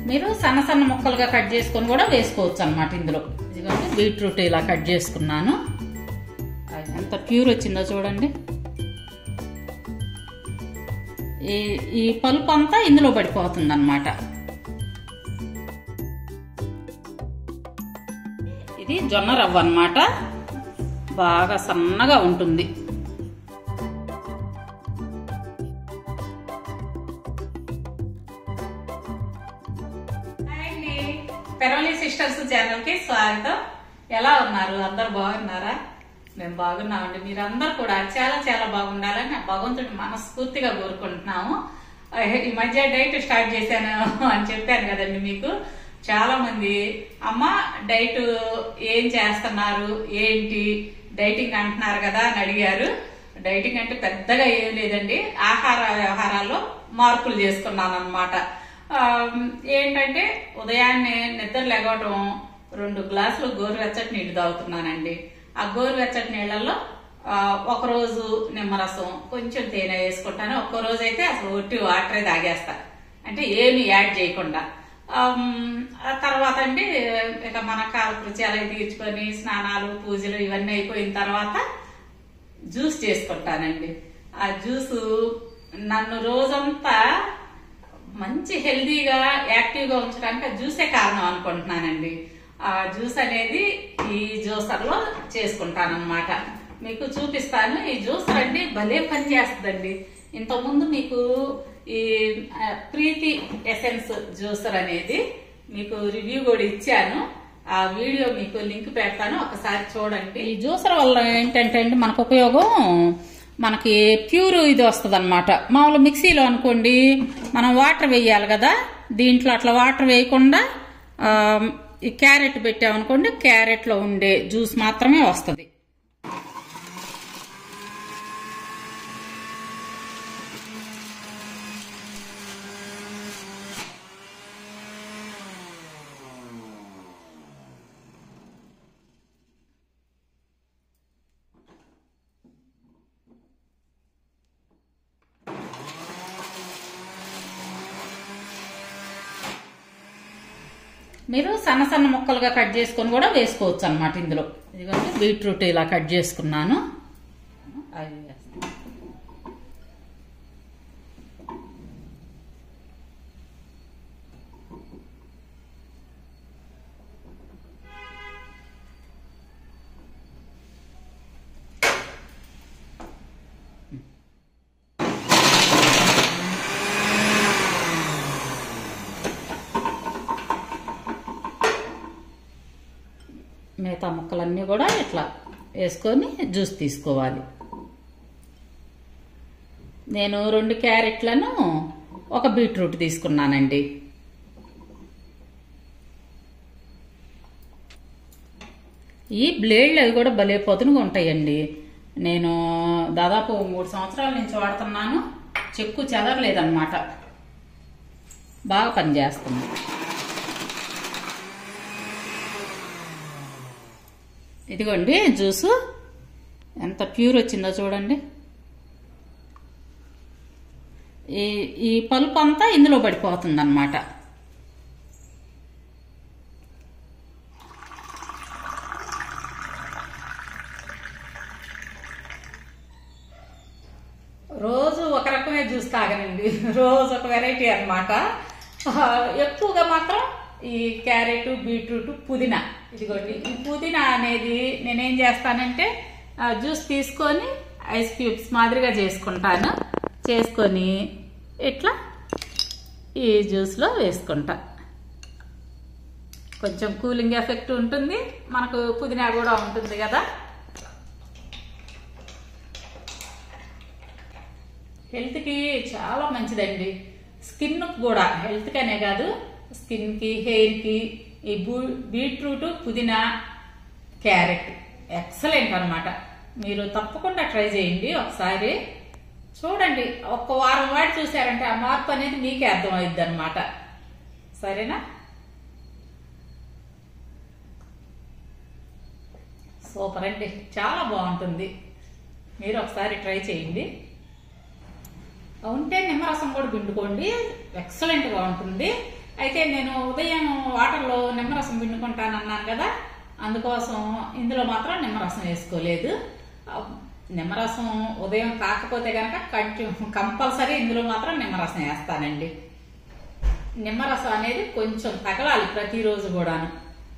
మీరు సన్న సన్న ముక్కలుగా కట్ చేసుకొని కూడా వేసుకోవచ్చు అనమాట ఇందులో ఇదిగోండి బీట్రూట్ ఇలా కట్ చేసుకున్నాను అది ఎంత ప్యూర్ వచ్చిందో చూడండి ఈ ఈ పలుపు అంతా ఇందులో పడిపోతుంది అనమాట ఇది జొన్న రవ్వ అన్నమాట బాగా సన్నగా ఉంటుంది పెరోలి సిస్టర్స్ ఛానల్ కి స్వాగతం ఎలా ఉన్నారు అందరు బాగున్నారా మేము బాగున్నామండి మీరందరూ కూడా చాలా చాలా బాగుండాలని ఆ భగవంతుడి మనస్ఫూర్తిగా కోరుకుంటున్నాము ఈ మధ్య డైట్ స్టార్ట్ చేశాను అని చెప్పాను కదండి మీకు చాలా మంది అమ్మ డైట్ ఏం చేస్తున్నారు ఏంటి డైటింగ్ అంటున్నారు కదా అని అడిగారు డైటింగ్ అంటే పెద్దగా ఏం లేదండి ఆహార వ్యవహారాల్లో మార్పులు చేసుకున్నాను అనమాట ఏంటంటే ఉదయాన్నే నిద్ర లెగవటం రెండు గ్లాసులు గోరువెచ్చటి నీళ్లు తాగుతున్నానండి ఆ గోరువెచ్చటి నీళ్ళల్లో ఆ, ఒక రోజు నిమ్మరసం కొంచెం తేనె వేసుకుంటాను ఒక్క రోజు అయితే అసలు ఒట్టి వాటరే తాగేస్తా అంటే ఏమి యాడ్ చేయకుండా ఆమ్, ఆ తర్వాత అండి ఇక మన కాలకృత్యాలు తీర్చుకొని స్నానాలు పూజలు ఇవన్నీ అయిపోయిన తర్వాత జ్యూస్ చేసుకుంటానండి ఆ జ్యూస్ నన్ను రోజంతా మంచి హెల్దీగా యాక్టివ్గా ఉంచడానికి ఆ జ్యూసే కారణం అనుకుంటున్నానండి ఆ జ్యూస్ అనేది ఈ జ్యూసర్లో చేసుకుంటాను అనమాట మీకు చూపిస్తాను ఈ జ్యూసర్ అండి భలే పని చేస్తుందండి ఇంతకుముందు మీకు ఈ ఆ, ప్రీతి ఎసెన్స్ జ్యూసర్ అనేది మీకు రివ్యూ కూడా ఇచ్చాను ఆ వీడియో మీకు లింక్ పెడతాను ఒకసారి చూడండి ఈ జ్యూసర్ వల్ల ఏంటంటే అండి మనకు ఉపయోగం మనకి ప్యూర్ ఇది వస్తుంది అనమాట మామూలు మిక్సీలో అనుకోండి మనం వాటర్ వేయాలి కదా దీంట్లో అట్లా వాటర్ వేయకుండా ఆ, ఈ క్యారెట్ పెట్టామనుకోండి క్యారెట్లో ఉండే జ్యూస్ మాత్రమే వస్తుంది మీరు సన్న సన్న ముక్కలుగా కట్ చేసుకొని కూడా వేసుకోవచ్చు అనమాట ఇందులో ఇదిగోండి బీట్రూట్ ఇలా కట్ చేసుకున్నాను అవి వేస్తాను. మిగతా ముక్కలన్నీ కూడా ఇట్లా వేసుకొని జ్యూస్ తీసుకోవాలి నేను రెండు క్యారెట్లను ఒక బీట్రూట్ తీసుకున్నానండి ఈ బ్లేడ్లు అవి కూడా భలే పొదునుగా ఉంటాయండి నేను దాదాపు మూడు సంవత్సరాల నుంచి వాడుతున్నాను చెక్కు చెదరలేదన్నమాట బాగా పనిచేస్తుంది ఇదిగోండి జ్యూసు ఎంత ప్యూర్ వచ్చిందో చూడండి ఈ ఈ పలుపు అంతా ఇందులో పడిపోతుంది అనమాట రోజు ఒక రకమే జ్యూస్ తాగనండి రోజు ఒక వెరైటీ అనమాట ఎక్కువగా మాత్రం ఈ క్యారెట్ బీట్రూట్ పుదీనా ఇదిగోండి ఈ పుదీనా అనేది నేనేం చేస్తానంటే ఆ, జ్యూస్ తీసుకొని ఐస్ క్యూబ్స్ మాదిరిగా చేసుకుంటాను చేసుకొని ఇట్లా ఈ జ్యూస్లో వేసుకుంటా కొంచెం కూలింగ్ ఎఫెక్ట్ ఉంటుంది మనకు పుదీనా కూడా ఉంటుంది కదా హెల్త్కి చాలా మంచిదండి స్కిన్ కూడా హెల్త్కి అనే కాదు స్కిన్కి హెయిర్కి ఈ బూ బీట్రూట్ పుదీనా క్యారెట్ ఎక్సలెంట్ అన్నమాట మీరు తప్పకుండా ట్రై చేయండి ఒకసారి చూడండి ఒక్క వారం వాడి చూసారంటే ఆ మార్పు అనేది మీకే అర్థమైద్ది అనమాట సరేనా సూపర్ అండి చాలా బాగుంటుంది మీరు ఒకసారి ట్రై చేయండి ఉంటే నిమ్మరసం కూడా పిండుకోండి ఎక్సలెంట్గా ఉంటుంది అయితే నేను ఉదయం వాటర్లో నిమ్మరసం పిండుకుంటాను అన్నాను కదా అందుకోసం ఇందులో మాత్రం నిమ్మరసం వేసుకోలేదు ఆ, నిమ్మరసం ఉదయం కాకపోతే కనుక కంటి కంపల్సరీ ఇందులో మాత్రం నిమ్మరసం వేస్తానండి నిమ్మరసం అనేది కొంచెం తగలాలి ప్రతిరోజు కూడాను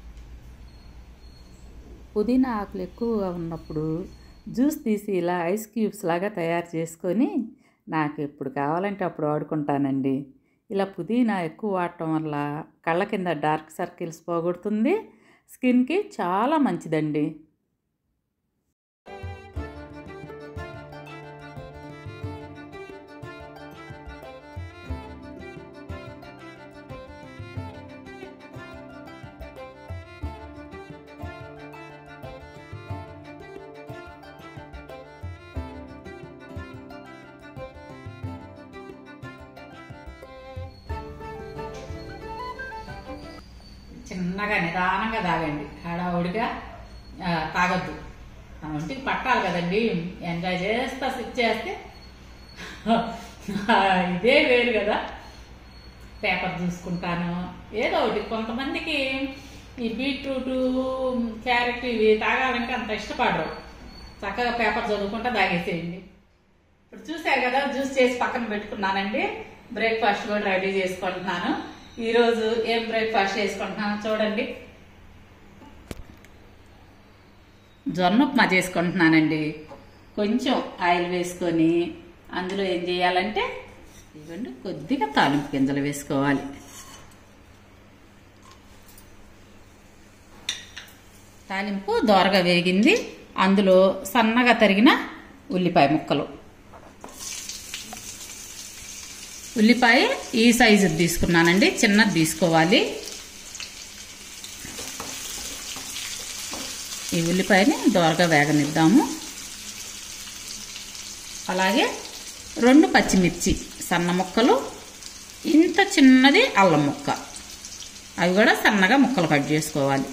పుదీనా ఆకులు ఎక్కువగా ఉన్నప్పుడు జ్యూస్ తీసి ఇలా ఐస్ క్యూబ్స్ లాగా తయారు చేసుకొని నాకు ఎప్పుడు కావాలంటే అప్పుడు వాడుకుంటానండి ఇలా పుదీనా ఎక్కువ వాడటం వల్ల కళ్ళ కింద డార్క్ సర్కిల్స్ పోగొడుతుంది స్కిన్కి చాలా మంచిదండి చిన్నగా నిదానంగా తాగండి హడావుడిగా ఆ, తాగొద్దు మన ఒంటికి పట్టాలి కదండి ఎంజాయ్ చేస్తా సిప్ చేస్తే ఆ, ఇదే వేరు కదా పేపర్ చూసుకుంటాను ఏదో ఒకటి కొంతమందికి ఈ బీట్రూట్ క్యారెట్ ఇవి తాగాలంటే అంత ఇష్టపడరు చక్కగా పేపర్ చదువుకుంటా తాగేసేయండి ఇప్పుడు చూశారు కదా జ్యూస్ చేసి పక్కన పెట్టుకున్నానండి బ్రేక్ఫాస్ట్ కూడా రెడీ చేసుకుంటున్నాను ఈరోజు ఏం బ్రేక్ఫాస్ట్ చేసుకుంటున్నాను చూడండి జొన్న ఉప్మా చేసుకుంటున్నానండి కొంచెం ఆయిల్ వేసుకొని అందులో ఏం చేయాలంటే ఇవ్వండి కొద్దిగా తాలింపు గింజలు వేసుకోవాలి తాలింపు దోరగా వేగింది అందులో సన్నగా తరిగిన ఉల్లిపాయ ముక్కలు ఉల్లిపాయ ఈ సైజు తీసుకున్నానండి చిన్నది తీసుకోవాలి ఈ ఉల్లిపాయని దోరగా వేగనిద్దాము అలాగే రెండు పచ్చిమిర్చి సన్న ముక్కలు ఇంత చిన్నది అల్లం ముక్క అవి కూడా సన్నగా ముక్కలు కట్ చేసుకోవాలి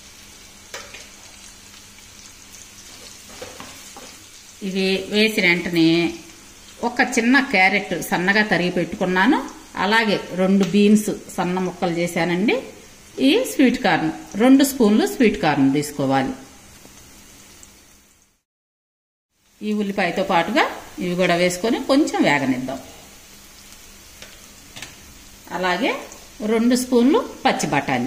ఇవి వేసిన వెంటనే ఒక చిన్న క్యారెట్ సన్నగా తరిగి పెట్టుకున్నాను అలాగే రెండు బీన్స్ సన్న ముక్కలు చేశానండి ఈ స్వీట్ కార్న్ రెండు స్పూన్లు స్వీట్ కార్న్ తీసుకోవాలి ఈ ఉల్లిపాయతో పాటుగా ఇవి కూడా వేసుకొని కొంచెం వేగనిద్దాం అలాగే రెండు స్పూన్లు పచ్చి బఠానీ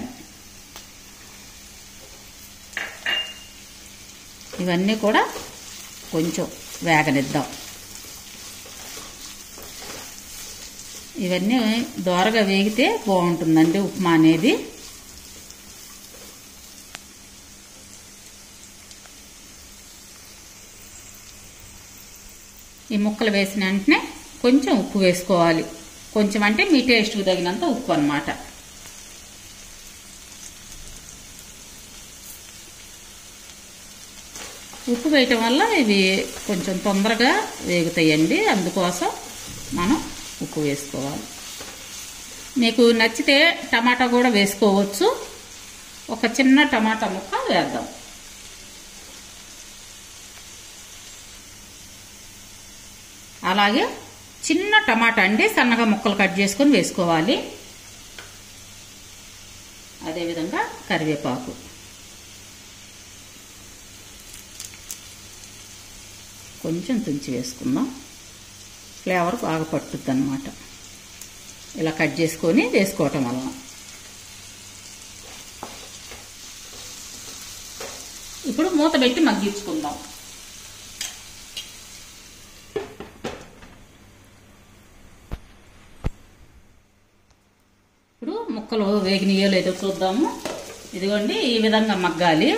ఇవన్నీ కూడా కొంచెం వేగనిద్దాం ఇవన్నీ దోరగా వేగితే బాగుంటుందండి ఉప్మా అనేది ఈ ముక్కలు వేసిన వెంటనే కొంచెం ఉప్పు వేసుకోవాలి కొంచెం అంటే మీ టేస్ట్కి తగినంత ఉప్పు అన్నమాట ఉప్పు వేయటం వల్ల ఇవి కొంచెం తొందరగా వేగుతాయండి అందుకోసం మనం ఉప్పు వేసుకోవాలి మీకు నచ్చితే టమాటా కూడా వేసుకోవచ్చు ఒక చిన్న టమాటా ముక్క వేద్దాం అలాగే చిన్న టమాటా అండి సన్నగా ముక్కలు కట్ చేసుకొని వేసుకోవాలి అదేవిధంగా కరివేపాకు కొంచెం తుంచి వేసుకుందాం ఫ్లేవర్ బాగా పట్టుద్ది అనమాట ఇలా కట్ చేసుకొని వేసుకోవటం వలన ఇప్పుడు మూత పెట్టి మగ్గించుకుందాం ఇప్పుడు ముక్కలు వేగినాయో లేదో చూద్దాము ఇదిగోండి ఈ విధంగా మగ్గాలి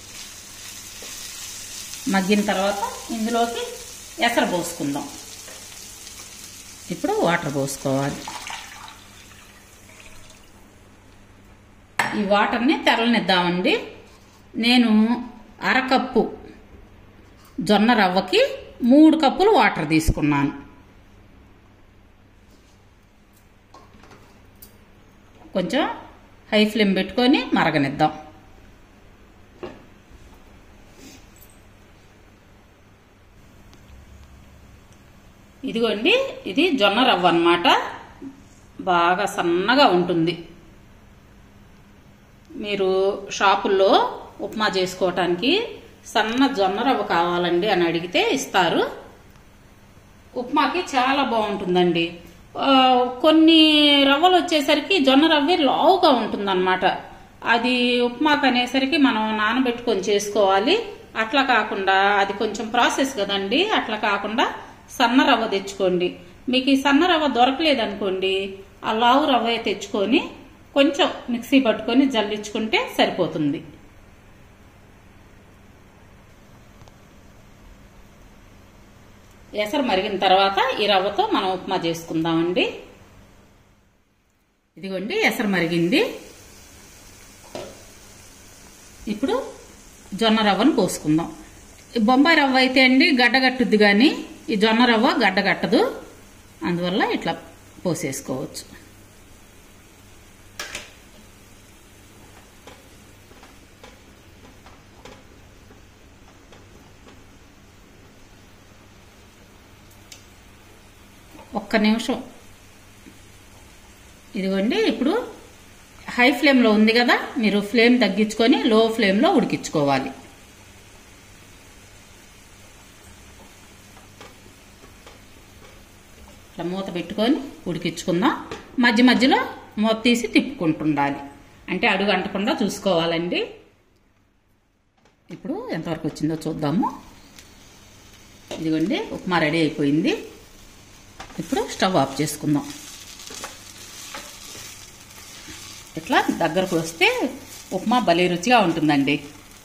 మగ్గిన తర్వాత ఇందులోకి ఎసరు పోసుకుందాం ఇప్పుడు వాటర్ పోసుకోవాలి ఈ వాటర్ని తెరలనిద్దామండి నేను అరకప్పు జొన్న రవ్వకి మూడు కప్పులు వాటర్ తీసుకున్నాను కొంచెం హై ఫ్లేమ్ పెట్టుకొని మరగనిద్దాం ఇదిగోండి ఇది జొన్న రవ్వ అన్నమాట బాగా సన్నగా ఉంటుంది మీరు షాపుల్లో ఉప్మా చేసుకోవటానికి సన్న జొన్న రవ్వ కావాలండి అని అడిగితే ఇస్తారు ఉప్మాకి చాలా బాగుంటుందండి ఆ, కొన్ని రవ్వలు వచ్చేసరికి జొన్న రవ్వే లావుగా ఉంటుందన్నమాట అది ఉప్మాకు అనేసరికి మనం నానబెట్టుకొని చేసుకోవాలి అట్లా కాకుండా అది కొంచెం ప్రాసెస్ కదండి అట్లా కాకుండా సన్న రవ్వ తెచ్చుకోండి మీకు ఈ సన్న రవ్వ దొరకలేదనుకోండి ఆ లావు రవ్వ తెచ్చుకొని కొంచెం మిక్సీ పట్టుకొని జల్లించుకుంటే సరిపోతుంది ఎసరు మరిగిన తర్వాత ఈ రవ్వతో మనం ఉప్మా చేసుకుందామండి ఇదిగోండి ఎసరు మరిగింది ఇప్పుడు జొన్న రవ్వను పోసుకుందాం ఈ బొంబాయి రవ్వ అయితే అండి గడ్డగట్టుద్ది కానీ ఈ జొన్న రవ్వ గడ్డగట్టదు అందువల్ల ఇట్లా పోసేసుకోవచ్చు ఒక్క నిమిషం ఇదిగోండి ఇప్పుడు హై ఫ్లేమ్లో ఉంది కదా మీరు ఫ్లేమ్ తగ్గించుకొని లో ఫ్లేమ్లో ఉడికించుకోవాలి ఇట్లా మూత పెట్టుకొని ఉడికించుకుందాం మధ్య మధ్యలో మూత తీసి తిప్పుకుంటుండాలి అంటే అడుగు అంటకుండా చూసుకోవాలండి ఇప్పుడు ఎంతవరకు వచ్చిందో చూద్దాము ఇదిగోండి ఉప్మా రెడీ అయిపోయింది ఇప్పుడు స్టవ్ ఆఫ్ చేసుకుందాం ఇట్లా దగ్గరకు వస్తే ఉప్మా భలే రుచిగా ఉంటుందండి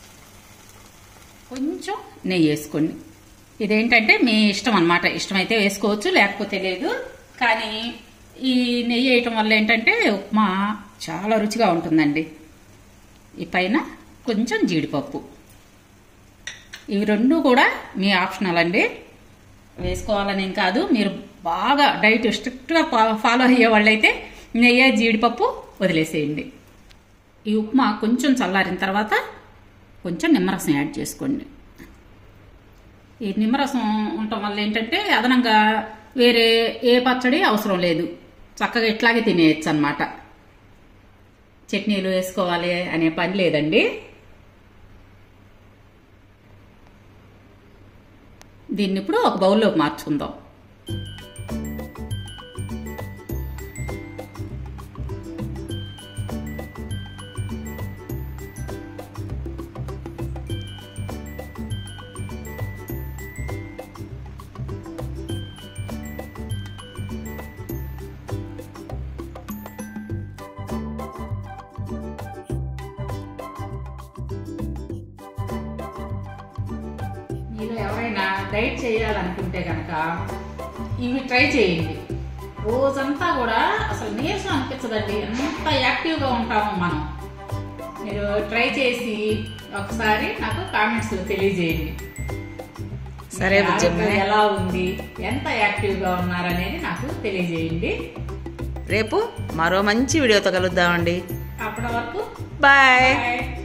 కొంచెం నెయ్యి వేసుకోండి ఇదేంటంటే మీ ఇష్టం అనమాట ఇష్టమైతే వేసుకోవచ్చు లేకపోతే లేదు కానీ ఈ నెయ్యి వేయటం వల్ల ఏంటంటే ఉప్మా చాలా రుచిగా ఉంటుందండి ఈ పైన కొంచెం జీడిపప్పు ఇవి రెండు కూడా మీ ఆప్షనల్ అండి వేసుకోవాలని ఏం కాదు మీరు బాగా డైట్ స్ట్రిక్ట్గా ఫాలో అయ్యే వాళ్ళైతే నెయ్యి జీడిపప్పు వదిలేసేయండి ఈ ఉప్మా కొంచెం చల్లారిన తర్వాత కొంచెం నిమ్మరసం యాడ్ చేసుకోండి ఈ నిమ్మరసం ఉండటం వల్ల ఏంటంటే అదనంగా వేరే ఏ పచ్చడి అవసరం లేదు చక్కగా ఇట్లాగే తినేయచ్చు అనమాట చట్నీలు వేసుకోవాలి అనే పని లేదండి దీన్ని ఇప్పుడు ఒక బౌల్లోకి మార్చుకుందాం మీరు ఎవరైనా డైట్ చేయాలనుకుంటే కనుక ఇవి ట్రై చేయండి రోజంతా కూడా అసలు నీరసం అనిపించదండి ఎంత యాక్టివ్గా ఉంటామో మనం మీరు ట్రై చేసి ఒకసారి నాకు కామెంట్స్ తెలియజేయండి సరే మీ బుజ్జమ్మ. ఆరోగ్యం ఎలా ఉంది ఎంత యాక్టివ్గా ఉన్నారనేది నాకు తెలియజేయండి రేపు మరో మంచి వీడియోతో కలుద్దామండి అప్పటి వరకు బాయ్ బాయ్